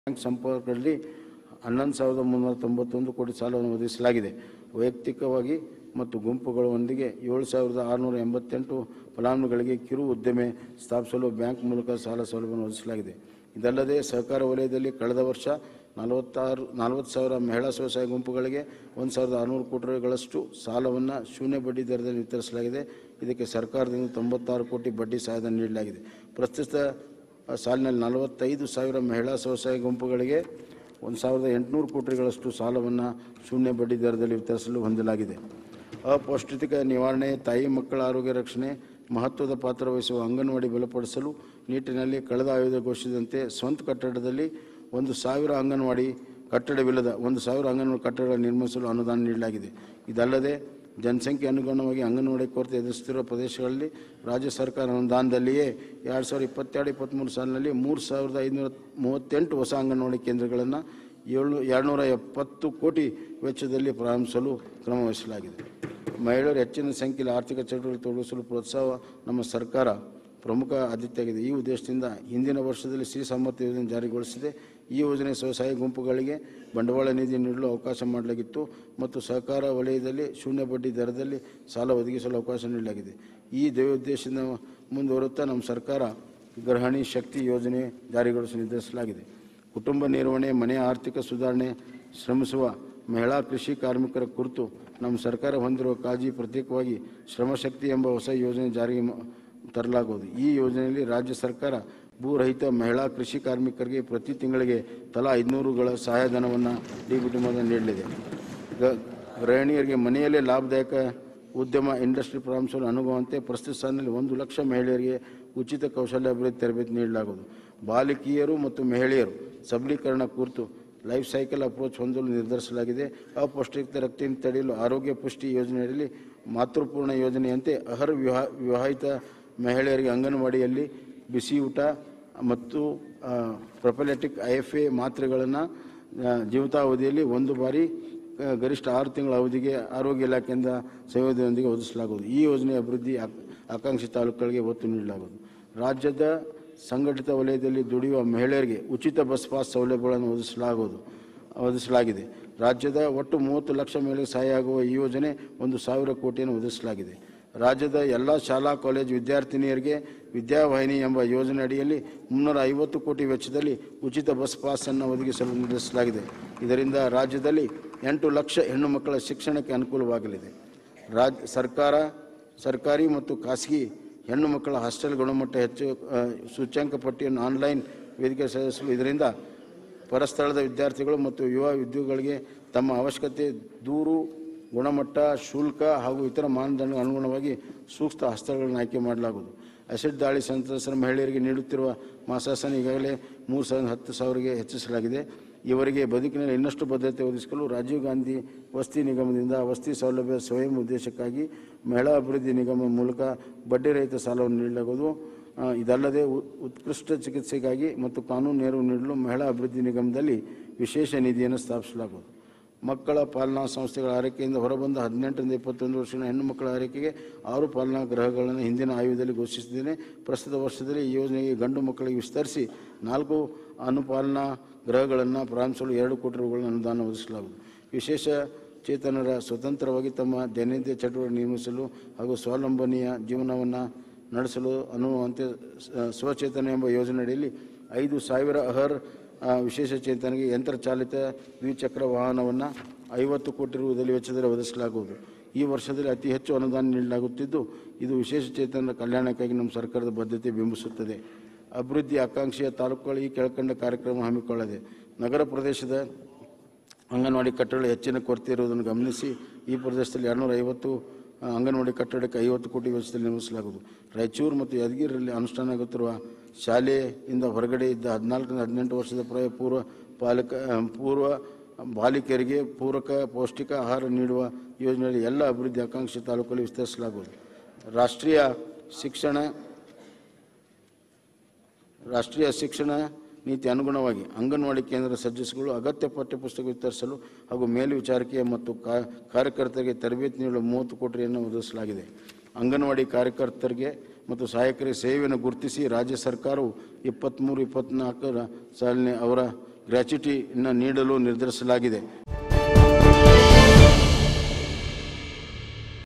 bank ಸಂಪರ್ಕದಲ್ಲಿ ಹನ್ನೊಂದು ಸಾವಿರದ ಮುನ್ನೂರ ತೊಂಬತ್ತೊಂದು ಕೋಟಿ ಸಾಲವನ್ನು ಒದಗಿಸಲಾಗಿದೆ ವೈಯಕ್ತಿಕವಾಗಿ ಮತ್ತು ಗುಂಪುಗಳೊಂದಿಗೆ ಏಳು ಸಾವಿರದ ಆರುನೂರ ಎಂಬತ್ತೆಂಟು ಫಲಾನುಭವಿಗಳಿಗೆ ಕಿರು ಉದ್ದಿಮೆ ಸ್ಥಾಪಿಸಲು ಬ್ಯಾಂಕ್ ಮೂಲಕ ಸಾಲ ಸೌಲಭ್ಯವನ್ನು ಒದಗಿಸಲಾಗಿದೆ ಇದಲ್ಲದೆ ಸಹಕಾರ ವಲಯದಲ್ಲಿ ಕಳೆದ ವರ್ಷ ನಲವತ್ತಾರು ನಲವತ್ತು ಸಾವಿರ ಮಹಿಳಾ ಸ್ವಸಹಾಯ ಗುಂಪುಗಳಿಗೆ ಒಂದು ಸಾವಿರದ ಆರುನೂರು ಕೋಟಿಗಳಷ್ಟು ಸಾಲವನ್ನು ಶೂನ್ಯ ಬಡ್ಡಿ ದರದಲ್ಲಿ ವಿತರಿಸಲಾಗಿದೆ ಇದಕ್ಕೆ ಸರ್ಕಾರದಿಂದ ತೊಂಬತ್ತಾರು ಕೋಟಿ ಬಡ್ಡಿ ಸಹಾಯಧನ ನೀಡಲಾಗಿದೆ ಪ್ರಸ್ತುತ ಸಾಲಿನಲ್ಲಿ ನಲವತ್ತೈದು ಸಾವಿರ ಮಹಿಳಾ ಸ್ವಸಹಾಯ ಗುಂಪುಗಳಿಗೆ ಒಂದು ಸಾವಿರದ ಎಂಟುನೂರು ಕೋಟಿಗಳಷ್ಟು ಸಾಲವನ್ನು ಶೂನ್ಯ ಬಡ್ಡಿ ದರದಲ್ಲಿ ವಿತರಿಸಲು ಹೊಂದಲಾಗಿದೆ ಅಪೌಷ್ಟಿಕ ನಿವಾರಣೆ ತಾಯಿ ಮಕ್ಕಳ ಆರೋಗ್ಯ ರಕ್ಷಣೆ ಮಹತ್ವದ ಪಾತ್ರ ವಹಿಸುವ ಅಂಗನವಾಡಿ ಬಲಪಡಿಸಲು ನಿಟ್ಟಿನಲ್ಲಿ ಕಳೆದ ಆಯೋಗ ಘೋಷಿಸಿದಂತೆ ಸ್ವಂತ ಕಟ್ಟಡದಲ್ಲಿ ಒಂದು ಸಾವಿರ ಅಂಗನವಾಡಿ ಕಟ್ಟಡವಿಲ್ಲದ ಒಂದು ಸಾವಿರ ಅಂಗನವಾಡಿ ಕಟ್ಟಡ ನಿರ್ಮಿಸಲು ಅನುದಾನ ನೀಡಲಾಗಿದೆ ಇದಲ್ಲದೆ ಜನಸಂಖ್ಯೆ ಅನುಗುಣವಾಗಿ ಅಂಗನವಾಡಿ ಕೊರತೆ ಎದುರಿಸುತ್ತಿರುವ ಪ್ರದೇಶಗಳಲ್ಲಿ ರಾಜ್ಯ ಸರ್ಕಾರ ಅನುದಾನದಲ್ಲಿಯೇ ಎರಡು ಸಾವಿರದ ಇಪ್ಪತ್ತೆರಡು ಇಪ್ಪತ್ತ್ಮೂರು ಸಾಲಿನಲ್ಲಿ ಮೂರು ಸಾವಿರದ ಐದುನೂರ ಮೂವತ್ತೆಂಟು ಹೊಸ ಅಂಗನವಾಡಿ ಕೇಂದ್ರಗಳನ್ನು ಏಳು ಎರಡುನೂರ ಎಪ್ಪತ್ತು ಕೋಟಿ ವೆಚ್ಚದಲ್ಲಿ ಪ್ರಾರಂಭಿಸಲು ಕ್ರಮ ವಹಿಸಲಾಗಿದೆ ಮಹಿಳೆಯರು ಹೆಚ್ಚಿನ ಸಂಖ್ಯೆಯಲ್ಲಿ ಆರ್ಥಿಕ ಚಟುವಟಿಕೆ ತೊಡಗಿಸಲು ಪ್ರೋತ್ಸಾಹ ನಮ್ಮ ಸರ್ಕಾರ ಪ್ರಮುಖ ಆದ್ಯತೆಯಾಗಿದೆ ಈ ಉದ್ದೇಶದಿಂದ ಹಿಂದಿನ ವರ್ಷದಲ್ಲಿ ಶ್ರೀ ಸಮರ್ಥ್ ಯೋಜನೆ ಜಾರಿಗೊಳಿಸಿದೆ ಈ ಯೋಜನೆ ಸ್ವಸಹಾಯ ಗುಂಪುಗಳಿಗೆ ಬಂಡವಾಳ ನಿಧಿ ನೀಡಲು ಅವಕಾಶ ಮಾಡಲಾಗಿತ್ತು ಮತ್ತು ಸಹಕಾರ ವಲಯದಲ್ಲಿ ಶೂನ್ಯ ಬಡ್ಡಿ ದರದಲ್ಲಿ ಸಾಲ ಒದಗಿಸಲು ಅವಕಾಶ ನೀಡಲಾಗಿದೆ ಈ ಧ್ಯೇಯೋದ್ದೇಶದಿಂದ ಮುಂದುವರುತ್ತಾ ನಮ್ಮ ಸರ್ಕಾರ ಗೃಹಿಣಿ ಶಕ್ತಿ ಯೋಜನೆ ಜಾರಿಗೊಳಿಸಲು ನಿರ್ಧರಿಸಲಾಗಿದೆ ಕುಟುಂಬ ನಿರ್ವಹಣೆ ಮನೆ ಆರ್ಥಿಕ ಸುಧಾರಣೆ ಶ್ರಮಿಸುವ ಮಹಿಳಾ ಕೃಷಿ ಕಾರ್ಮಿಕರ ಕುರಿತು ನಮ್ಮ ಸರ್ಕಾರ ಹೊಂದಿರುವ ಕಾಳಜಿ ಪ್ರತ್ಯೇಕವಾಗಿ ಶ್ರಮಶಕ್ತಿ ಎಂಬ ಹೊಸ ಯೋಜನೆ ಜಾರಿಗೆ ಮ- ತರಲಾಗುವುದು ಈ ಯೋಜನೆಯಲ್ಲಿ ರಾಜ್ಯ ಸರ್ಕಾರ ಭೂರಹಿತ ಮಹಿಳಾ ಕೃಷಿ ಕಾರ್ಮಿಕರಿಗೆ ಪ್ರತಿ ತಿಂಗಳಿಗೆ ತಲಾ ಐದುನೂರುಗಳ ಸಹಾಯಧನವನ್ನು ಡಿಬಿಟಿ ಮೂಲಕ ನೀಡಲಿದೆ ಗ- ಗೃಹಿಣಿಯರಿಗೆ ಮನೆಯಲ್ಲೇ ಲಾಭದಾಯಕ ಉದ್ಯಮ ಇಂಡಸ್ಟ್ರಿ ಪ್ರಾರಂಭಿಸಲು ಅನುಗುವಂತೆ ಪ್ರಸ್ತುತ ಸಾಲಿನಲ್ಲಿ ಒಂದು ಲಕ್ಷ ಮಹಿಳೆಯರಿಗೆ ಉಚಿತ ಕೌಶಲ್ಯ ಅಭಿವೃದ್ಧಿ ತರಬೇತಿ ನೀಡಲಾಗುವುದು ಬಾಲಕಿಯರು ಮತ್ತು ಮಹಿಳೆಯರು ಸಬಲೀಕರಣ ಕುರಿತು ಲೈಫ್ ಸೈಕಲ್ ಅಪ್ರೋಚ್ ಹೊಂದಲು ನಿರ್ಧರಿಸಲಾಗಿದೆ ಅಪೌಷ್ಟಿಕತೆ ರಕ್ತ ತಡೆಯಲು ಆರೋಗ್ಯ ಪುಷ್ಟಿ ಯೋಜನೆಯಲ್ಲಿ ಮಾತೃಪೂರ್ಣ ಯೋಜನೆಯಂತೆ ಅರ್ಹ ವಿವಾಹ ವಿವಾಹಿತ ಮಹಿಳೆಯರಿಗೆ ಅಂಗನವಾಡಿಯಲ್ಲಿ ಬಿಸಿ ಊಟ ಮತ್ತು ಪ್ರೊಪಲೆಟಿಕ್ ಐ ಎಫ್ ಎ ಮಾತ್ರೆಗಳನ್ನು ಜೀವಿತಾವಧಿಯಲ್ಲಿ ಒಂದು ಬಾರಿ ಆ, ಗರಿಷ್ಠ ಆರು ತಿಂಗಳ ಅವಧಿಗೆ ಆರೋಗ್ಯ ಇಲಾಖೆಯಿಂದ ಸಂಯೋಜನೆಯೊಂದಿಗೆ ಒದಗಿಸಲಾಗುವುದು ಈ ಯೋಜನೆ ಅಭಿವೃದ್ಧಿ ಆಕ್- ಆಕಾಂಕ್ಷಿ ತಾಲೂಕುಗಳಿಗೆ ಒತ್ತು ನೀಡಲಾಗುವುದು ರಾಜ್ಯದ ಸಂಘಟಿತ ವಲಯದಲ್ಲಿ ದುಡಿಯುವ ಮಹಿಳೆಯರಿಗೆ ಉಚಿತ ಬಸ್ ಪಾಸ್ ಸೌಲಭ್ಯಗಳನ್ನು ಒದಗಿಸಲಾಗುವುದು ಒದಗಿಸಲಾಗಿದೆ ರಾಜ್ಯದ ಒಟ್ಟು ಮೂವತ್ತು ಲಕ್ಷ ಮಹಿಳೆಗೆ ಸಹಾಯ ಆಗುವ ಈ ಯೋಜನೆ ಒಂದು ಸಾವಿರ ಕೋಟಿಯನ್ನು ಒದಗಿಸಲಾಗಿದೆ ರಾಜ್ಯದ ಎಲ್ಲ ಶಾಲಾ ಕಾಲೇಜು ವಿದ್ಯಾರ್ಥಿನಿಯರಿಗೆ ವಿದ್ಯಾವಾಹಿನಿ ಎಂಬ ಯೋಜನೆ ಅಡಿಯಲ್ಲಿ ಮುನ್ನೂರ ಐವತ್ತು ಕೋಟಿ ವೆಚ್ಚದಲ್ಲಿ ಉಚಿತ ಬಸ್ ಪಾಸನ್ನು ಒದಗಿಸಲು ನಿರ್ಧರಿಸಲಾಗಿದೆ ಇದರಿಂದ ರಾಜ್ಯದಲ್ಲಿ ಎಂಟು ಲಕ್ಷ ಹೆಣ್ಣು ಮಕ್ಕಳ ಶಿಕ್ಷಣಕ್ಕೆ ಅನುಕೂಲವಾಗಲಿದೆ ರಾಜ್ ಸರ್ಕಾರ ಸರ್ಕಾರಿ ಮತ್ತು ಖಾಸಗಿ ಹೆಣ್ಣು ಮಕ್ಕಳ ಹಾಸ್ಟೆಲ್ ಗುಣಮಟ್ಟ ಹೆಚ್ಚು ಆ, ಸೂಚ್ಯಂಕ ಪಟ್ಟಿಯನ್ನು ಆನ್ಲೈನ್ ವೇದಿಕೆ ಸಲ್ಲಿಸಲು ಇದರಿಂದ ಪರಸ್ಥಳದ ವಿದ್ಯಾರ್ಥಿಗಳು ಮತ್ತು ಯುವ ಉದ್ಯೋಗಿಗಳಿಗೆ ತಮ್ಮ ಅವಶ್ಯಕತೆ ದೂರು ಗುಣಮಟ್ಟ ಶುಲ್ಕ ಹಾಗೂ ಇತರ ಮಾನದಂಡ ಅನುಗುಣವಾಗಿ ಸೂಕ್ತ ಹಸ್ತಗಳನ್ನು ಆಯ್ಕೆ ಮಾಡಲಾಗುವುದು ಅಸಿಡ್ ದಾಳಿ ಸಂತ್ರಸ್ತರ ಮಹಿಳೆಯರಿಗೆ ನೀಡುತ್ತಿರುವ ಮಾಸಾಸನ ಈಗಾಗಲೇ ಮೂರು ಸಾವಿರದ ಹತ್ತು ಸಾವಿರಗೆ ಹೆಚ್ಚಿಸಲಾಗಿದೆ ಇವರಿಗೆ ಬದುಕಿನಲ್ಲಿ ಇನ್ನಷ್ಟು ಭದ್ರತೆ ಒದಗಿಸಲು ರಾಜೀವ್ ಗಾಂಧಿ ವಸ್ತಿ ನಿಗಮದಿಂದ ವಸ್ತಿ ಸೌಲಭ್ಯ ಸ್ವಯಂ ಉದ್ದೇಶಕ್ಕಾಗಿ ಮಹಿಳಾ ಅಭಿವೃದ್ಧಿ ನಿಗಮ ಮೂಲಕ ಬಡ್ಡಿರಹಿತ ಸಾಲವನ್ನು ನೀಡಲಾಗುವುದು ಆ, ಇದಲ್ಲದೆ ಉ- ಉತ್ಕೃಷ್ಟ ಚಿಕಿತ್ಸೆಗಾಗಿ ಮತ್ತು ಕಾನೂನು ನೆರವು ನೀಡಲು ಮಹಿಳಾ ಅಭಿವೃದ್ಧಿ ನಿಗಮದಲ್ಲಿ ವಿಶೇಷ ನಿಧಿಯನ್ನು ಸ್ಥಾಪಿಸಲಾಗುವುದು ಮಕ್ಕಳ ಪಾಲನಾ ಸಂಸ್ಥೆಗಳ ಆರೈಕೆಯಿಂದ ಹೊರಬಂದ ಹದಿನೆಂಟರಿಂದ ಇಪ್ಪತ್ತೊಂದು ವರ್ಷದ ಹೆಣ್ಣು ಮಕ್ಕಳ ಆರೈಕೆಗೆ ಆರು ಪಾಲನಾ ಗೃಹಗಳನ್ನು ಹಿಂದಿನ ಆಯುಧದಲ್ಲಿ ಘೋಷಿಸಿದ್ದೇನೆ ಪ್ರಸ್ತುತ ವರ್ಷದಲ್ಲಿ ಈ ಯೋಜನೆಗೆ ಗಂಡು ಮಕ್ಕಳಿಗೆ ವಿಸ್ತರಿಸಿ ನಾಲ್ಕು ಅನುಪಾಲನಾ ಗೃಹಗಳನ್ನು ಪ್ರಾರಂಭಿಸಲು ಎರಡು ಕೋಟಿ ರೂಪಾಯಿಗಳನ್ನು ಅನುದಾನ ಒದಗಿಸಲಾಗುವುದು ವಿಶೇಷ ಚೇತನರ ಸ್ವತಂತ್ರವಾಗಿ ತಮ್ಮ ದೈನಂದಿನ ಚಟುವಟಿಕೆ ನಿರ್ಮಿಸಲು ಹಾಗೂ ಸ್ವಾವಲಂಬನೆಯ ಜೀವನವನ್ನು ನಡೆಸಲು ಅನ್ನುವಂತೆ ಸ- ಸ್ವಚೇತನ ಎಂಬ ಯೋಜನೆಯಡಿಯಲ್ಲಿ ಐದು ಸಾವಿರ ಅಹರ್ ಆ, ವಿಶೇಷ ಚೇತನಿಗೆ ಯಂತ್ರಚಾಲಿತ ದ್ವಿಚಕ್ರ ವಾಹನವನ್ನು ಐವತ್ತು ಕೋಟಿ ರೂಪಾಯಿ ವೆಚ್ಚದಲ್ಲಿ ಒದಗಿಸಲಾಗುವುದು ಈ ವರ್ಷದಲ್ಲಿ ಅತಿ ಹೆಚ್ಚು ಅನುದಾನ ನೀಡಲಾಗುತ್ತಿದ್ದು ಇದು ವಿಶೇಷ ಚೇತನರ ಕಲ್ಯಾಣಕ್ಕಾಗಿ ನಮ್ಮ ಸರ್ಕಾರದ ಬದ್ಧತೆ ಬಿಂಬಿಸುತ್ತದೆ ಅಭಿವೃದ್ಧಿ ಆಕಾಂಕ್ಷೆಯ ತಾಲೂಕುಗಳು ಈ ಕೆಳಕಂಡ ಕಾರ್ಯಕ್ರಮ ಹಮ್ಮಿಕೊಳ್ಳದೆ ನಗರ ಪ್ರದೇಶದ ಅಂಗನವಾಡಿ ಕಟ್ಟಡಗಳು ಹೆಚ್ಚಿನ ಕೊರತೆ ಇರುವುದನ್ನು ಗಮನಿಸಿ ಈ ಪ್ರದೇಶದಲ್ಲಿ ಎರಡುನೂರ ಐವತ್ತು ಆ, ಅಂಗನವಾಡಿ ಕಟ್ಟಡಕ್ಕೆ ಐವತ್ತು ಕೋಟಿ ವೆಚ್ಚದಲ್ಲಿ ನಿರ್ಮಿಸಲಾಗುವುದು ರಾಯಚೂರು ಮತ್ತು ಯಾದಗಿರಿಯಲ್ಲಿ ಅನುಷ್ಠಾನಗೊಳ್ಳುತ್ತಿರುವ ಶಾಲೆಯಿಂದ ಹೊರಗಡೆ ಇದ್ದ ಹದಿನಾಲ್ಕರಿಂದ ಹದಿನೆಂಟು ವರ್ಷದ ಪ್ರಾಯ ಪೂರ್ವ ಪಾಲಕ ಆ, ಪೂರ್ವ ಬಾಲಿಕೆಯರಿಗೆ ಪೂರಕ ಪೌಷ್ಟಿಕ ಆಹಾರ ನೀಡುವ ಯೋಜನೆಯಲ್ಲಿ ಎಲ್ಲ ಅಭಿವೃದ್ಧಿ ಆಕಾಂಕ್ಷಿ ತಾಲೂಕಲ್ಲಿ ವಿಸ್ತರಿಸಲಾಗುವುದು ರಾಷ್ಟ್ರೀಯ ಶಿಕ್ಷಣ ರಾಷ್ಟ್ರೀಯ ಶಿಕ್ಷಣ ನೀತಿ ಅನುಗುಣವಾಗಿ ಅಂಗನವಾಡಿ ಕೇಂದ್ರ ಸದಸ್ಯಗಳು ಅಗತ್ಯ ಪಠ್ಯಪುಸ್ತಕ ವಿತರಿಸಲು ಹಾಗೂ ಮೇಲ್ವಿಚಾರಕೀಯ ಮತ್ತು ಕಾ- ಕಾರ್ಯಕರ್ತರಿಗೆ ತರಬೇತಿ ನೀಡಲು ಮೂವತ್ತು ಕೋಟಿಯನ್ನು ಒದಗಿಸಲಾಗಿದೆ ಅಂಗನವಾಡಿ ಕಾರ್ಯಕರ್ತರಿಗೆ ಮತ್ತು ಸಹಾಯಕರಿಗೆ ಸೇವೆಯನ್ನು ಗುರುತಿಸಿ ರಾಜ್ಯ ಸರ್ಕಾರವು ಇಪ್ಪತ್ತ್ಮೂರು ಇಪ್ಪತ್ತ್ನಾಲ್ಕರ ಸಾಲಿನ ಅವರ ಗ್ರ್ಯಾಚ್ಯುಟಿಯನ್ನು ನೀಡಲು ನಿರ್ಧರಿಸಲಾಗಿದೆ